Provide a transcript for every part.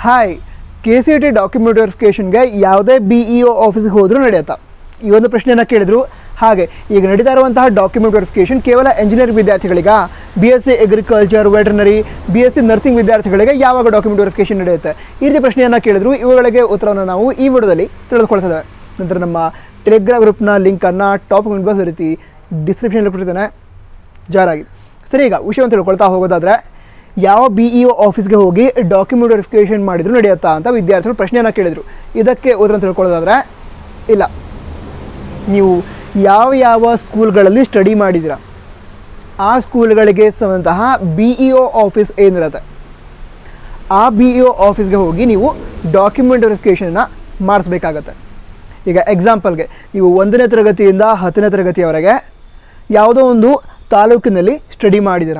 hi K C T document ವೆರಿಫಿಕೇಷನ್ಗೆ ಯಾವುದೇ B E ಒ ಆಫೀಸ್ಗೆ ಹೋದರೂ ನಡೆಯುತ್ತಾ ಈ ಒಂದು ಪ್ರಶ್ನೆಯನ್ನು ಕೇಳಿದ್ರು ಹಾಗೆ ಈಗ ನಡೀತಾ ಇರುವಂತಹ ಡಾಕ್ಯುಮೆಂಟ್ ವೆರಿಫಿಕೇಷನ್ ಕೇವಲ ಎಂಜಿನಿಯರಿಂಗ್ ವಿದ್ಯಾರ್ಥಿಗಳಿಗ B S C agriculture veterinary B S C nursing ವಿದ್ಯಾರ್ಥಿಗಳಿಗೆ ಯಾವಾಗ ಡಾಕ್ಯುಮೆಂಟ್ ವೆರಿಫಿಕೇಷನ್ ನಡೆಯುತ್ತೆ ಈ ರೀತಿ ಪ್ರಶ್ನೆಯನ್ನು ಕೇಳಿದ್ರು ಇವುಗಳಿಗೆ ಉತ್ತರವನ್ನು ನಾವು ಈ ವಿಡಿಯೋದಲ್ಲಿ ತಿಳಿದುಕೊಳ್ತೇವೆ ನಂತರ ನಮ್ಮ ಟೆಲಿಗ್ರಾಮ್ ಗ್ರೂಪ್ನ ಲಿಂಕನ್ನು ಟಾಪ್ ಬಾಸ್ ರೀತಿ ಡಿಸ್ಕ್ರಿಪ್ಷನಲ್ಲಿ ಕೊಟ್ಟಿದ್ದೇನೆ ಜಾರಾಗಿ ಸರಿ ಈಗ ವಿಷಯವನ್ನು ತಿಳ್ಕೊಳ್ತಾ ಹೋಗೋದಾದರೆ ಯಾವ ಬಿ ಇ ಒ ಆಫೀಸ್ಗೆ ಹೋಗಿ ಡಾಕ್ಯುಮೆಂಟ್ ವೆರಿಫಿಕೇಷನ್ ಮಾಡಿದ್ರು ನಡೆಯುತ್ತಾ ಅಂತ ವಿದ್ಯಾರ್ಥಿಗಳು ಪ್ರಶ್ನೆಯನ್ನು ಕೇಳಿದರು ಇದಕ್ಕೆ ಉತ್ತರ ತಿಳ್ಕೊಳ್ಳೋದಾದರೆ ಇಲ್ಲ ನೀವು ಯಾವ ಯಾವ ಸ್ಕೂಲ್ಗಳಲ್ಲಿ ಸ್ಟಡಿ ಮಾಡಿದ್ದೀರಾ ಆ ಸ್ಕೂಲ್ಗಳಿಗೆ ಸಂಬಂಧಂತಹ ಬಿ ಇ ಒ ಆಫೀಸ್ ಏನಿರುತ್ತೆ ಆ ಬಿ ಇ ಒ ಆಫೀಸ್ಗೆ ಹೋಗಿ ನೀವು ಡಾಕ್ಯುಮೆಂಟ್ ವೆರಿಫಿಕೇಷನ್ನ ಮಾಡಿಸ್ಬೇಕಾಗತ್ತೆ ಈಗ ಎಕ್ಸಾಂಪಲ್ಗೆ ನೀವು ಒಂದನೇ ತರಗತಿಯಿಂದ ಹತ್ತನೇ ತರಗತಿಯವರೆಗೆ ಯಾವುದೋ ಒಂದು ತಾಲೂಕಿನಲ್ಲಿ ಸ್ಟಡಿ ಮಾಡಿದ್ದೀರ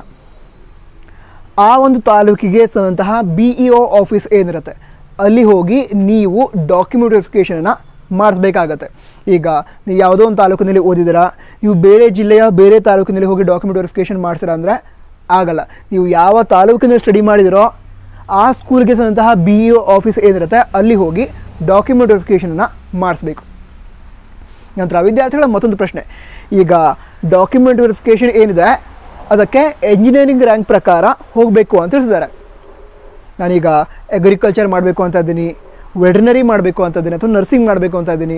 ಆ ಒಂದು ತಾಲೂಕಿಗೆ ಸಂಬಂಧಂತಹ ಬಿ ಇ ಒ ಆಫೀಸ್ ಏನಿರುತ್ತೆ ಅಲ್ಲಿ ಹೋಗಿ ನೀವು ಡಾಕ್ಯುಮೆಂಟ್ ವೆರಿಫಿಕೇಷನನ್ನು ಮಾಡಿಸ್ಬೇಕಾಗತ್ತೆ ಈಗ ನೀವು ಯಾವುದೋ ಒಂದು ತಾಲೂಕಿನಲ್ಲಿ ಓದಿದ್ದೀರಾ ನೀವು ಬೇರೆ ಜಿಲ್ಲೆಯ ಬೇರೆ ತಾಲೂಕಿನಲ್ಲಿ ಹೋಗಿ ಡಾಕ್ಯುಮೆಂಟ್ ವೆರಿಫಿಕೇಷನ್ ಮಾಡ್ತೀರಾ ಅಂದರೆ ಆಗಲ್ಲ ನೀವು ಯಾವ ತಾಲೂಕಿನಲ್ಲಿ ಸ್ಟಡಿ ಮಾಡಿದಿರೋ ಆ ಸ್ಕೂಲ್ಗೆ ಸಂಬಂಧಂತಹ ಬಿ ಇ ಒ ಆಫೀಸ್ ಏನಿರುತ್ತೆ ಅಲ್ಲಿ ಹೋಗಿ ಡಾಕ್ಯುಮೆಂಟ್ ವೆರಿಫಿಕೇಷನನ್ನು ಮಾಡಿಸ್ಬೇಕು ನಂತರ ವಿದ್ಯಾರ್ಥಿಗಳ ಮತ್ತೊಂದು ಪ್ರಶ್ನೆ ಈಗ ಡಾಕ್ಯುಮೆಂಟ್ ವೆರಿಫಿಕೇಷನ್ ಏನಿದೆ ಅದಕ್ಕೆ ಎಂಜಿನಿಯರಿಂಗ್ ರ್ಯಾಂಕ್ ಪ್ರಕಾರ ಹೋಗಬೇಕು ಅಂತ ತಿಳಿಸಿದ್ದಾರೆ ನಾನೀಗ ಅಗ್ರಿಕಲ್ಚರ್ ಮಾಡಬೇಕು ಅಂತ ಇದ್ದೀನಿ ವೆಟರ್ನರಿ ಮಾಡಬೇಕು ಅಂತ ಇದ್ದೀನಿ ಅಥವಾ ನರ್ಸಿಂಗ್ ಮಾಡಬೇಕು ಅಂತ ಇದ್ದೀನಿ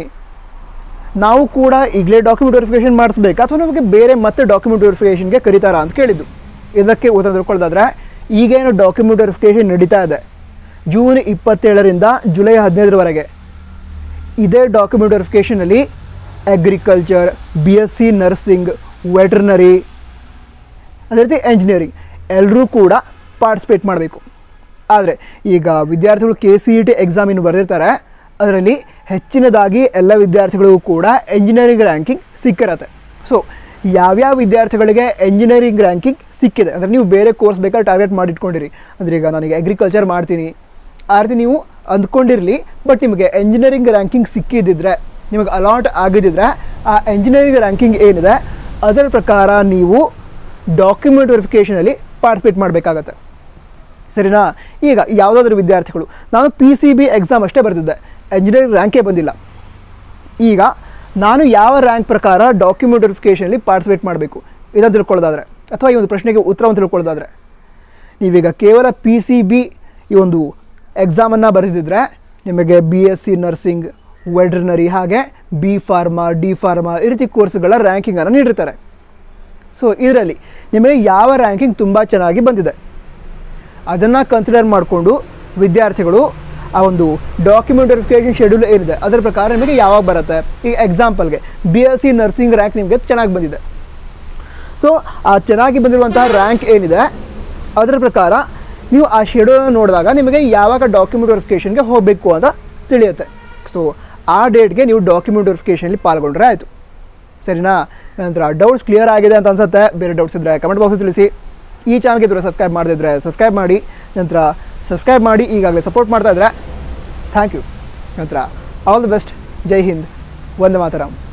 ನಾವು ಕೂಡ ಈಗಲೇ ಡಾಕ್ಯುಮೆಂಟ್ ವೆರಿಫಿಕೇಷನ್ ಮಾಡಿಸ್ಬೇಕಾ ಅಥವಾ ನಮಗೆ ಬೇರೆ ಮತ್ತೆ ಡಾಕ್ಯುಮೆಂಟ್ ವೆರಿಫಿಕೇಷನ್ಗೆ ಕರೀತಾರಾ ಅಂತ ಕೇಳಿದ್ದು ಇದಕ್ಕೆ ಉತ್ತರ ತಿಳ್ಕೊಳ್ಳೋದಾದ್ರೆ ಈಗೇನು ಡಾಕ್ಯುಮೆಂಟ್ ವೆರಿಫಿಕೇಷನ್ ನಡೀತಾ ಇದೆ ಜೂನ್ ಇಪ್ಪತ್ತೇಳರಿಂದ ಜುಲೈ ಹದಿನೈದರವರೆಗೆ ಇದೇ ಡಾಕ್ಯುಮೆಂಟ್ ವೆರಿಫಿಕೇಷನಲ್ಲಿ agriculture B S C nursing veterinary ಅದೇ ರೀತಿ ಎಂಜಿನಿಯರಿಂಗ್ ಎಲ್ಲರೂ ಕೂಡ ಪಾರ್ಟಿಸಿಪೇಟ್ ಮಾಡಬೇಕು ಆದರೆ ಈಗ ವಿದ್ಯಾರ್ಥಿಗಳು K C E T exam ಏನು ಬರೆದಿರ್ತಾರೆ ಅದರಲ್ಲಿ ಹೆಚ್ಚಿನದಾಗಿ ಎಲ್ಲ ವಿದ್ಯಾರ್ಥಿಗಳಿಗೂ ಕೂಡ ಎಂಜಿನಿಯರಿಂಗ್ ರ್ಯಾಂಕಿಂಗ್ ಸಿಕ್ಕಿರತ್ತೆ ಸೊ ಯಾವ್ಯಾವ ವಿದ್ಯಾರ್ಥಿಗಳಿಗೆ ಎಂಜಿನಿಯರಿಂಗ್ ರ್ಯಾಂಕಿಂಗ್ ಸಿಕ್ಕಿದೆ ಅಂದರೆ ನೀವು ಬೇರೆ ಕೋರ್ಸ್ ಬೇಕಾದ್ರೆ ಟಾರ್ಗೆಟ್ ಮಾಡಿಟ್ಕೊಂಡಿರಿ ಅಂದರೆ ಈಗ ನನಗೆ ಅಗ್ರಿಕಲ್ಚರ್ ಮಾಡ್ತೀನಿ ಆ ರೀತಿ ನೀವು ಅಂದ್ಕೊಂಡಿರಲಿ ಬಟ್ ನಿಮಗೆ ಎಂಜಿನಿಯರಿಂಗ್ ರ್ಯಾಂಕಿಂಗ್ ಸಿಕ್ಕಿದ್ದಿದ್ರೆ ನಿಮಗೆ ಅಲಾಟ್ ಆಗಿದ್ದಿದ್ರೆ ಆ ಎಂಜಿನಿಯರಿಂಗ್ ರ್ಯಾಂಕಿಂಗ್ ಏನಿದೆ ಅದರ ಪ್ರಕಾರ ನೀವು ಡಾಕ್ಯುಮೆಂಟ್ ವೆರಿಫಿಕೇಷನಲ್ಲಿ ಪಾರ್ಟಿಸಿಪೇಟ್ ಮಾಡಬೇಕಾಗತ್ತೆ ಸರಿನಾ ಈಗ ಯಾವುದಾದ್ರೂ ವಿದ್ಯಾರ್ಥಿಗಳು ನಾನು ಪಿ ಸಿ ಬಿ ಎಕ್ಸಾಮ್ ಅಷ್ಟೇ ಬರೆದಿದ್ದೆ ಎಂಜಿನಿಯರಿಂಗ್ ರ್ಯಾಂಕೇ ಬಂದಿಲ್ಲ ಈಗ ನಾನು ಯಾವ ರ್ಯಾಂಕ್ ಪ್ರಕಾರ ಡಾಕ್ಯುಮೆಂಟ್ ವೆರಿಫಿಕೇಷನಲ್ಲಿ ಪಾರ್ಟಿಸಿಪೇಟ್ ಮಾಡಬೇಕು ಇದನ್ನು ತಿಳ್ಕೊಳ್ಳೋದಾದರೆ ಅಥವಾ ಈ ಒಂದು ಪ್ರಶ್ನೆಗೆ ಉತ್ತರವನ್ನು ತಿಳ್ಕೊಳ್ಳೋದಾದರೆ ನೀವೀಗ ಕೇವಲ ಪಿ ಸಿ ಬಿ ಈ ಒಂದು ಎಕ್ಸಾಮನ್ನು ಬರೆದಿದ್ದರೆ ನಿಮಗೆ B S C nursing veterinary ಹಾಗೆ ಬಿ ಫಾರ್ಮಾ ಡಿ ಫಾರ್ಮಾ ಈ ರೀತಿ ಕೋರ್ಸ್ಗಳ ರ್ಯಾಂಕಿಂಗನ್ನು ನೀಡಿರ್ತಾರೆ ಸೊ ಇದರಲ್ಲಿ ನಿಮಗೆ ಯಾವ ರ್ಯಾಂಕಿಂಗ್ ತುಂಬ ಚೆನ್ನಾಗಿ ಬಂದಿದೆ ಅದನ್ನು ಕನ್ಸಿಡರ್ ಮಾಡಿಕೊಂಡು ವಿದ್ಯಾರ್ಥಿಗಳು ಆ ಒಂದು ಡಾಕ್ಯುಮೆಂಟ್ ವೆರಿಫಿಕೇಷನ್ ಶೆಡ್ಯೂಲ್ ಏನಿದೆ ಅದರ ಪ್ರಕಾರ ನಿಮಗೆ ಯಾವಾಗ ಬರುತ್ತೆ ಈಗ ಎಕ್ಸಾಂಪಲ್ಗೆ B S C nursing rank ನಿಮಗೆ ಚೆನ್ನಾಗಿ ಬಂದಿದೆ ಸೊ ಆ ಚೆನ್ನಾಗಿ ಬಂದಿರುವಂತಹ ರ್ಯಾಂಕ್ ಏನಿದೆ ಅದರ ಪ್ರಕಾರ ನೀವು ಆ ಶೆಡ್ಯೂಲನ್ನು ನೋಡಿದಾಗ ನಿಮಗೆ ಯಾವಾಗ ಡಾಕ್ಯುಮೆಂಟ್ ವೆರಿಫಿಕೇಷನ್ಗೆ ಹೋಗಬೇಕು ಅಂತ ತಿಳಿಯುತ್ತೆ ಸೊ ಆ ಡೇಟ್ಗೆ ನೀವು ಡಾಕ್ಯುಮೆಂಟ್ ವೆರಿಫಿಕೇಷನಲ್ಲಿ ಪಾಲ್ಗೊಂಡ್ರೆ ಆಯಿತು ಸರಿನಾ ನಂತರ ಡೌಟ್ಸ್ ಕ್ಲಿಯರ್ ಆಗಿದೆ ಅಂತ ಅನ್ಸುತ್ತೆ ಬೇರೆ ಡೌಟ್ಸ್ ಇದ್ದರೆ ಕಮೆಂಟ್ ಬಾಕ್ಸಲ್ಲಿ ತಿಳಿಸಿ ಈ ಚಾನಲ್ಗೆ ಇದ್ರೆ ಸಬ್ಸ್ಕ್ರೈಬ್ ಮಾಡದಿದ್ದರೆ ಸಬ್ಸ್ಕ್ರೈಬ್ ಮಾಡಿ ನಂತರ ಸಬ್ಸ್ಕ್ರೈಬ್ ಮಾಡಿ ಈಗಾಗಲೇ ಸಪೋರ್ಟ್ ಮಾಡ್ತಾ ಇದ್ದರೆ ಥ್ಯಾಂಕ್ ಯು ನಂತರ ಆಲ್ ದಿ ಬೆಸ್ಟ್ ಜೈ ಹಿಂದ್ ವಂದೇ ಮಾತರಂ